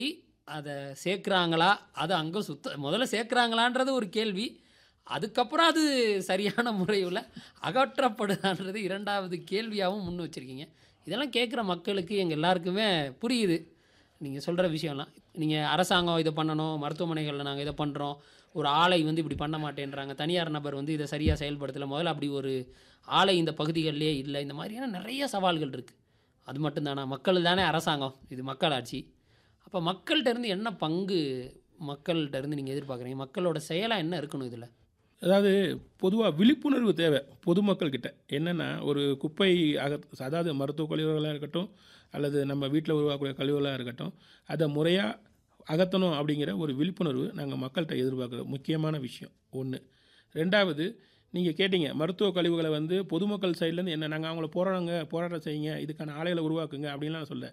அதை சேர்க்குறாங்களா அது அங்கே சுத்த முதல்ல சேர்க்குறாங்களான்றது ஒரு கேள்வி அதுக்கப்புறம் அது சரியான முறையில் அகற்றப்படுதான்றது இரண்டாவது கேள்வியாகவும் முன் வச்சுருக்கீங்க இதெல்லாம் கேட்குற மக்களுக்கு எங்கள் எல்லாருக்குமே புரியுது நீங்கள் சொல்கிற விஷயம்லாம் நீங்கள் அரசாங்கம் இதை பண்ணணும் மருத்துவமனைகளில் நாங்கள் இதை பண்ணுறோம் ஒரு ஆலை வந்து இப்படி பண்ண மாட்டேன்றாங்க தனியார் நபர் வந்து இதை சரியாக செயல்படுத்தலை முதல்ல அப்படி ஒரு ஆலை இந்த பகுதிகளிலே இல்லை இந்த மாதிரியான நிறைய சவால்கள் இருக்குது அது மட்டும்தானா மக்கள் தானே அரசாங்கம் இது மக்களாட்சி அப்போ மக்கள்கிட்ட இருந்து என்ன பங்கு மக்கள்கிட்ட இருந்து நீங்கள் எதிர்பார்க்குறீங்க மக்களோட செயலாக என்ன இருக்கணும் இதில் அதாவது பொதுவாக விழிப்புணர்வு தேவை பொதுமக்கள்கிட்ட என்னென்னா ஒரு குப்பை அக அதாவது மருத்துவ கழிவுகளாக இருக்கட்டும் அல்லது நம்ம வீட்டில் உருவாக்கக்கூடிய கழிவுகளாக இருக்கட்டும் அதை முறையாக அகற்றணும் அப்படிங்கிற ஒரு விழிப்புணர்வு நாங்கள் மக்கள்கிட்ட எதிர்பார்க்குற முக்கியமான விஷயம் ஒன்று ரெண்டாவது நீங்கள் கேட்டீங்க மருத்துவ கழிவுகளை வந்து பொதுமக்கள் சைட்லேருந்து என்ன நாங்கள் அவங்கள போராடுங்க போராட்டம் செய்யுங்க இதுக்கான ஆலைகளை உருவாக்குங்க அப்படின்லாம் சொல்ல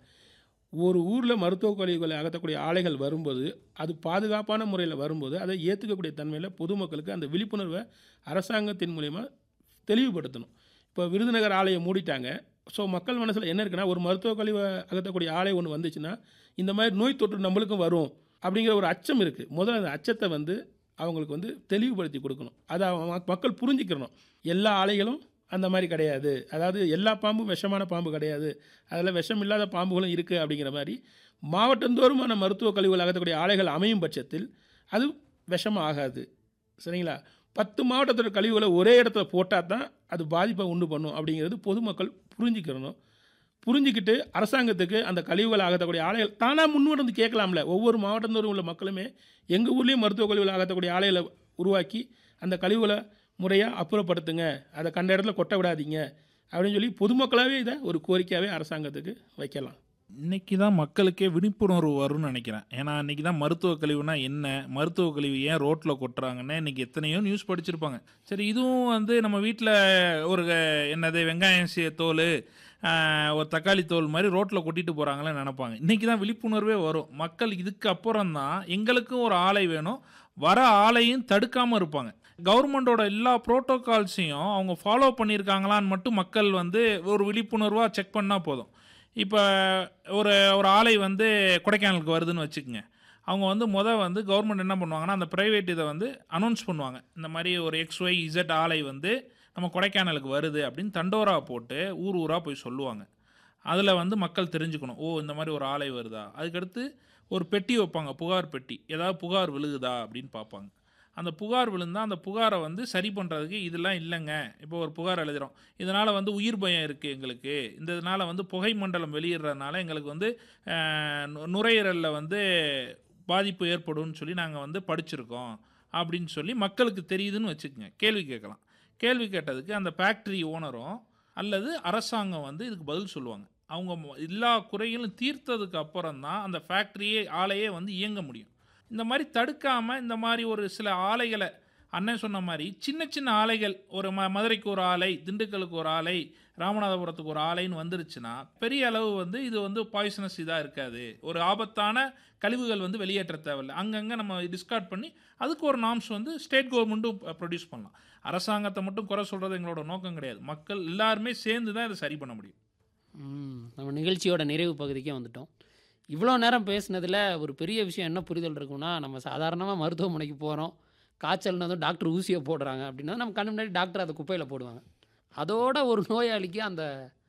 ஒரு ஊரில் மருத்துவ கழிவுகளை அகற்றக்கூடிய ஆலைகள் வரும்போது அது பாதுகாப்பான முறையில் வரும்போது அதை ஏற்றுக்கக்கூடிய தன்மையில் பொதுமக்களுக்கு அந்த விழிப்புணர்வை அரசாங்கத்தின் மூலயமா தெளிவுபடுத்தணும் இப்போ விருதுநகர் ஆலையை மூடிட்டாங்க ஸோ மக்கள் மனசில் என்ன இருக்குன்னா ஒரு மருத்துவ கழிவை அகற்றக்கூடிய ஆலை ஒன்று வந்துச்சுன்னா இந்த மாதிரி நோய் தொற்று நம்மளுக்கும் வரும் அப்படிங்கிற ஒரு அச்சம் இருக்குது முதல்ல அந்த அச்சத்தை வந்து அவங்களுக்கு வந்து தெளிவுபடுத்தி கொடுக்கணும் அதை அவங்க மக்கள் புரிஞ்சுக்கிறணும் எல்லா ஆலைகளும் அந்த மாதிரி கிடையாது அதாவது எல்லா பாம்பும் விஷமான பாம்பு கிடையாது அதில் விஷம் இல்லாத பாம்புகளும் இருக்குது அப்படிங்கிற மாதிரி மாவட்டந்தோறுமான மருத்துவ கழிவுகள் அகற்றக்கூடிய ஆலைகள் அமையும் பட்சத்தில் அது விஷம் ஆகாது சரிங்களா பத்து மாவட்டத்தோட கழிவுகளை ஒரே இடத்துல போட்டால் தான் அது பாதிப்பை உண்டு பண்ணும் அப்படிங்கிறது பொதுமக்கள் புரிஞ்சுக்கிறணும் புரிஞ்சுக்கிட்டு அரசாங்கத்துக்கு அந்த கழிவுகளை அகற்றக்கூடிய ஆலைகள் தானாக முன்வந்து கேட்கலாம்ல ஒவ்வொரு மாவட்டந்தோறும் உள்ள மக்களுமே எங்கள் ஊர்லேயும் மருத்துவ கழிவுகளை அகற்றக்கூடிய ஆலைகளை உருவாக்கி அந்த கழிவுகளை முறையாக அப்புறப்படுத்துங்க அதை கண்ட இடத்துல கொட்ட விடாதீங்க அப்படின்னு சொல்லி பொதுமக்களாகவே இதை ஒரு கோரிக்கையாகவே அரசாங்கத்துக்கு வைக்கலாம் இன்னைக்கு தான் மக்களுக்கே விழிப்புணர்வு வரும்னு நினைக்கிறேன் ஏன்னா இன்னைக்கு தான் மருத்துவ கழிவுனா என்ன மருத்துவ கழிவு ஏன் ரோட்டில் கொட்டுறாங்கன்னு இன்னைக்கு எத்தனையோ நியூஸ் படிச்சிருப்பாங்க சரி இதுவும் வந்து நம்ம வீட்டில் ஒரு அஹ், என்னது வெங்காயம் சீ- தோல் ஆஹ், ஒரு தக்காளி தோல் மாதிரி ரோட்டில் கொட்டிட்டு போகிறாங்களேன்னு நினைப்பாங்க இன்னைக்கு தான் விழிப்புணர்வே வரும் மக்கள் இதுக்கு அப்புறம் தான் எங்களுக்கும் ஒரு ஆலை வேணும் வர ஆலையும் தடுக்காமல் இருப்பாங்க கவர்மெண்டோட எல்லா ப்ரோட்டோகால்ஸையும் அவங்க ஃபாலோ பண்ணியிருக்காங்களான்னு மட்டும் மக்கள் வந்து ஒரு விழிப்புணர்வாக செக் பண்ணால் போதும் இப்போ ஒரு ஒரு ஆலை வந்து கொடைக்கானலுக்கு வருதுன்னு வச்சுக்கோங்க அவங்க வந்து முத வந்து கவர்மெண்ட் என்ன பண்ணுவாங்கன்னா அந்த ப்ரைவேட் இதை வந்து அனௌன்ஸ் பண்ணுவாங்க இந்த மாதிரி ஒரு எக்ஸ் ஒய் இசட் ஆலை வந்து நம்ம கொடைக்கானலுக்கு வருது அப்படின்னு தண்டோரா போட்டு ஊர் ஊராக போய் சொல்லுவாங்க அதில் வந்து மக்கள் தெரிஞ்சுக்கணும் ஓ இந்த மாதிரி ஒரு ஆலை வருதா அதுக்கடுத்து ஒரு பெட்டி வைப்பாங்க புகார் பெட்டி ஏதாவது புகார் விழுகுதா அப்படின்னு பார்ப்பாங்க அந்த புகார் விழுந்தால் அந்த புகாரை வந்து சரி பண்ணுறதுக்கு இதெல்லாம் இல்லைங்க இப்போ ஒரு புகார் எழுதுகிறோம் இதனால் வந்து உயிர் பயம் இருக்குது எங்களுக்கு இந்த இதனால் வந்து புகை மண்டலம் வெளியிடுறதுனால எங்களுக்கு வந்து அஹ், நு- நுரையீரலில் வந்து பாதிப்பு ஏற்படும்னு சொல்லி நாங்கள் வந்து படிச்சிருக்கோம் அப்படின்னு சொல்லி மக்களுக்கு தெரியுதுன்னு வச்சுக்கோங்க கேள்வி கேட்கலாம் கேள்வி கேட்டதுக்கு அந்த ஃபேக்ட்ரி ஓனரும் அல்லது அரசாங்கம் வந்து இதுக்கு பதில் சொல்லுவாங்க அவங்க மொ- எல்லா குறைகளும் தீர்த்ததுக்கு அப்புறம் தான் அந்த ஃபேக்ட்ரியே ஆலையே வந்து இயங்க முடியும் இந்த மாதிரி தடுக்காமல் இந்த மாதிரி ஒரு சில ஆலைகளை அண்ணன் சொன்ன மாதிரி சின்ன சின்ன ஆலைகள் ஒரு ம மதுரைக்கு ஒரு ஆலை திண்டுக்கலுக்கு ஒரு ஆலை ராமநாதபுரத்துக்கு ஒரு ஆலைன்னு வந்துருச்சுன்னா பெரிய அளவு வந்து இது வந்து பாய்சனஸ் இதாக இருக்காது ஒரு ஆபத்தான கழிவுகள் வந்து வெளியேற்ற தேவையில்லை அங்கங்கே நம்ம டிஸ்கார்ட் பண்ணி அதுக்கு ஒரு நாம்ஸ் வந்து ஸ்டேட் கவர்மெண்ட்டும் ப்ரொடியூஸ் பண்ணலாம் அரசாங்கத்தை மட்டும் குறை சொல்கிறது எங்களோட நோக்கம் கிடையாது மக்கள் எல்லாருமே சேர்ந்து தான் இதை சரி பண்ண முடியும் ம், நம்ம நிகழ்ச்சியோட நிறைவு பகுதிக்கே வந்துட்டோம் இவ்வளோ நேரம் பேசுனதில் ஒரு பெரிய விஷயம் என்ன புரிதல் இருக்குன்னா நம்ம சாதாரணமாக மருத்துவமனைக்கு போகிறோம் காய்ச்சல்னதும் டாக்டர் ஊசியை போடுறாங்க அப்படின்னா நம்ம கண்ணு முன்னாடி டாக்டர் அதை குப்பையில் போடுவாங்க அதோட ஒரு நோயாளிக்கு அந்த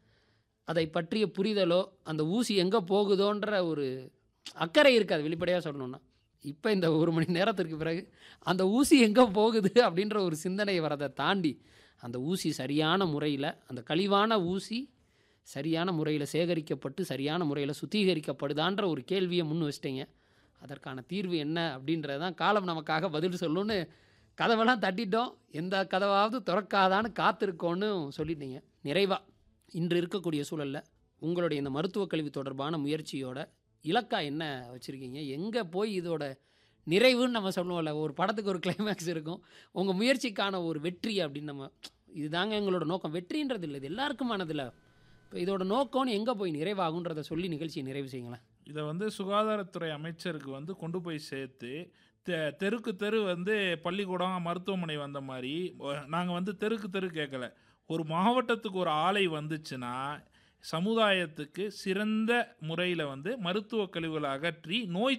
அதை பற்றிய புரிதலோ அந்த ஊசி எங்கே போகுதோன்ற ஒரு அக்கறை இருக்காது வெளிப்படையாக சொல்லணும்னா இப்போ இந்த ஒரு மணி நேரத்திற்கு பிறகு அந்த ஊசி எங்கே போகுது அப்படின்ற ஒரு சிந்தனை வரதை தாண்டி அந்த ஊசி சரியான முறையில் அந்த கழிவான ஊசி சரியான முறையில் சேகரிக்கப்பட்டு சரியான முறையில் சுத்திகரிக்கப்படுதான்ற ஒரு கேள்வியை முன் வச்சிட்டீங்க அதற்கான தீர்வு என்ன அப்படின்றது தான் காலம் நமக்காக பதில் சொல்லுன்னு கதவெல்லாம் தட்டிட்டோம் எந்த கதவாவது திறக்காதான்னு காத்திருக்கோன்னு சொல்லிட்டீங்க நிறைவாக இன்று இருக்கக்கூடிய சூழலில் உங்களுடைய இந்த மருத்துவ கல்வி தொடர்பான முயற்சியோட இலக்கா என்ன வச்சுருக்கீங்க எங்கே போய் இதோட நிறைவுன்னு நம்ம சொல்லுவோம்ல ஒரு படத்துக்கு ஒரு கிளைமேக்ஸ் இருக்கும் உங்கள் முயற்சிக்கான ஒரு வெற்றி அப்படின்னு நம்ம இதுதாங்க எங்களோட நோக்கம் வெற்றின்றது இல்லை இது எல்லாருக்குமானதில்ல இப்போ இதோட நோக்கம்னு எங்கே போய் நிறைவாகுன்றதை சொல்லி நிகழ்ச்சியை நிறைவு செய்யுங்களேன் இதை வந்து சுகாதாரத்துறை அமைச்சருக்கு வந்து கொண்டு போய் சேர்த்து தெ- தெருக்கு தெரு வந்து பள்ளிக்கூடம் மருத்துவமனை வந்த மாதிரி நாங்கள் வந்து தெருக்கு தெரு கேட்கல ஒரு மாவட்டத்துக்கு ஒரு ஆலை வந்துச்சுன்னா சமுதாயத்துக்கு சிறந்த முறையில் வந்து மருத்துவ கழிவுகளை அகற்றி நோய்